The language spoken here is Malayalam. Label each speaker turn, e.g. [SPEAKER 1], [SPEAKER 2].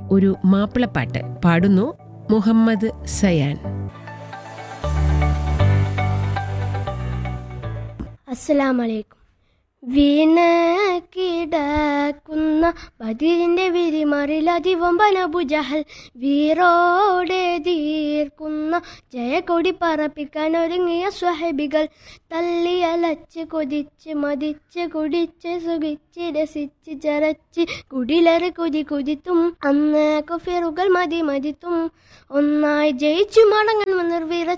[SPEAKER 1] ഒരു മാപ്പിളപ്പാട്ട് പാടുന്നു മുഹമ്മദ് സയാൻ
[SPEAKER 2] അസ്സലാമലൈക്കും വീണ് കിടക്കുന്ന ബദിരിന്റെ വിരിമറിലതിവം ബനബുജഹൽ വീറോടെ തീർക്കുന്ന ജയക്കൊടി പറപ്പിക്കാൻ ഒരുങ്ങിയ സ്വഹബികൾ തള്ളി അലച്ച് കൊതിച്ച് മതിച്ച് കുടിച്ച് സുഖിച്ച് രസിച്ച് ചരച്ച് കുടിലറ് കുതി കുതിത്തും അന്ന് കുഫിറുകൾ മതി മതിത്തും ഒന്നായി ജയിച്ചു മടങ്ങാൻ നിർവിറ